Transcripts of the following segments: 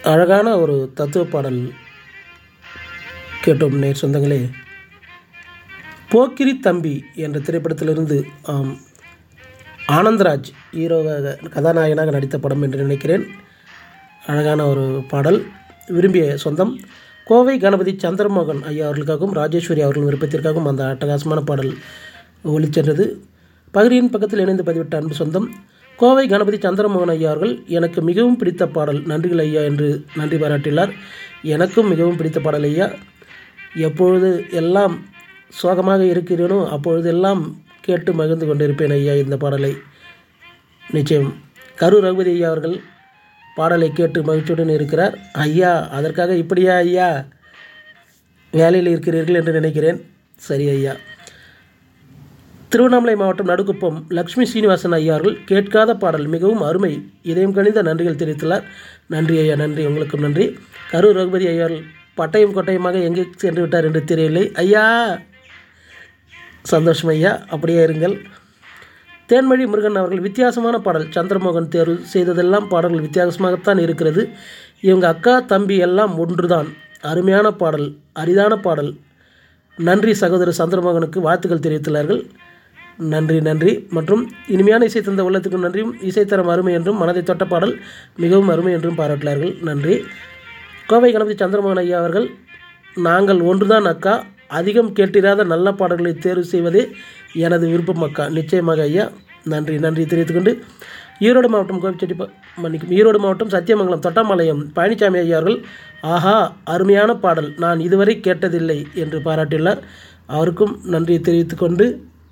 அழகான ஒரு தத்துவ பாடல் கேட்டோம் நேர் சொந்தங்களே போக்கிரி தம்பி என்ற திரைப்படத்திலிருந்து ஆம், ஆனந்தராஜ் ஹீரோவாக கதாநாயகனாக நடித்த படம் என்று நினைக்கிறேன் அழகான ஒரு பாடல் விரும்பிய சொந்தம் கோவை கணபதி சந்திரமோகன் ஐயா அவர்களுக்காகவும் ராஜேஸ்வரி அவர்கள் விருப்பத்திற்காகவும் அந்த அட்டகாசமான பாடல் ஒளிச்சென்றது பகிரியின் பக்கத்தில் இணைந்து பதிவிட்ட அன்பு சொந்தம் கோவை கணபதி சந்திரமோகன் ஐயா அவர்கள் எனக்கு மிகவும் பிடித்த பாடல் நன்றிகள் ஐயா என்று நன்றி பாராட்டியுள்ளார் எனக்கும் மிகவும் பிடித்த பாடல் ஐயா எப்பொழுது எல்லாம் சோகமாக இருக்கிறேனோ அப்பொழுதெல்லாம் கேட்டு மகிழ்ந்து கொண்டிருப்பேன் ஐயா இந்த பாடலை நிச்சயம் கரு ரகுபதி ஐயா அவர்கள் பாடலை கேட்டு மகிழ்ச்சியுடன் இருக்கிறார் ஐயா அதற்காக இப்படியா ஐயா வேலையில் இருக்கிறீர்கள் என்று நினைக்கிறேன் சரி ஐயா திருவண்ணாமலை மாவட்டம் நடுக்குப்பம் லக்ஷ்மி சீனிவாசன் ஐயா அவர்கள் கேட்காத பாடல் மிகவும் அருமை இதயம் கணிந்த நன்றிகள் தெரிவித்துள்ளார் நன்றி ஐயா நன்றி உங்களுக்கும் நன்றி கரூர் ரகுபதி ஐயா அவர்கள் பட்டயம் கொட்டயமாக எங்கே சென்று விட்டார் என்று தெரியவில்லை ஐயா சந்தோஷம் ஐயா அப்படியே இருங்கள் தேன்மொழி முருகன் அவர்கள் வித்தியாசமான பாடல் சந்திரமோகன் தேர்வு செய்ததெல்லாம் பாடல்கள் வித்தியாசமாகத்தான் இருக்கிறது இவங்க அக்கா தம்பி எல்லாம் ஒன்றுதான் அருமையான பாடல் அரிதான பாடல் நன்றி சகோதரர் சந்திரமோகனுக்கு வாழ்த்துக்கள் தெரிவித்துள்ளார்கள் நன்றி நன்றி மற்றும் இனிமையான இசை தந்த உள்ளத்துக்கு நன்றியும் இசைத்தரம் அருமை என்றும் மனதை தொட்ட பாடல் மிகவும் அருமை என்றும் பாராட்டினார்கள் நன்றி கோவை கணபதி சந்திரமோகன் ஐயா அவர்கள் நாங்கள் ஒன்றுதான் அக்கா அதிகம் கேட்டிராத நல்ல பாடல்களை தேர்வு செய்வதே எனது விருப்பம் அக்கா நிச்சயமாக ஐயா நன்றி நன்றி தெரிவித்துக்கொண்டு ஈரோடு மாவட்டம் கோபிச்செட்டி மன்னிக்கும் ஈரோடு மாவட்டம் சத்தியமங்கலம் தொட்டாம்பாளையம் பழனிசாமி ஐயா அவர்கள் ஆஹா அருமையான பாடல் நான் இதுவரை கேட்டதில்லை என்று பாராட்டியுள்ளார் அவருக்கும் நன்றி தெரிவித்துக்கொண்டு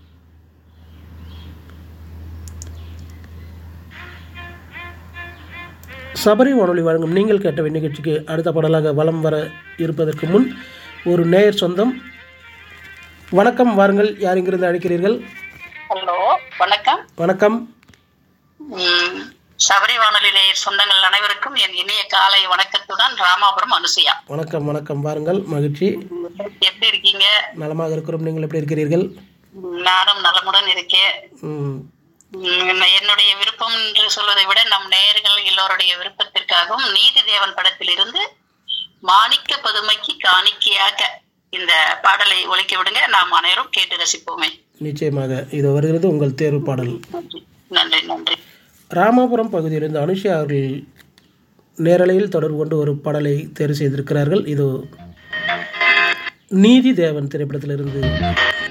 சபரி வானொலி வழங்கும் நீங்கள் கேட்ட நிகழ்ச்சிக்கு அடுத்த பாடலாக வலம் வர இருப்பதற்கு முன் ஒரு நேயர் சொந்தம் வணக்கம் வாருங்கள் யார் இங்கிருந்து அழைக்கிறீர்கள் ஹலோ வணக்கம் வணக்கம் ம், சபரி வானொலி நேயர் சொந்தங்கள் அனைவருக்கும் என் இனிய காலை வணக்கத்துடன் ராமாபுரம் அனுசுயா வணக்கம் வணக்கம் வாருங்கள் மகிழ்ச்சி எப்படி இருக்கீங்க நலமாக இருக்கிறோம் நீங்கள் எப்படி இருக்கிறீர்கள் நானும் நலமுடன் இருக்கேன் ம், ம், என்னுடைய விருப்பம் என்று சொல்வதை விட நம் நேயர்கள் எல்லோருடைய விருப்பத்திற்காகவும் நீதி தேவன் படத்திலிருந்து மாணிக்க பதுமைக்கு காணிக்கையாக இந்த பாடலை ஒலிக்க விடுங்க நாம் அனைவரும் கேட்டு ரசிப்போமே நிச்சயமாக இது வருகிறது உங்கள் தேர்வு பாடல் நன்றி நன்றி நன்றி ராமாபுரம் பகுதியிலிருந்து அனுஷா அவர்கள் நேரலையில் தொடர்பு கொண்டு ஒரு பாடலை தேர்வு செய்திருக்கிறார்கள் இது நீதி தேவன் திரைப்படத்திலிருந்து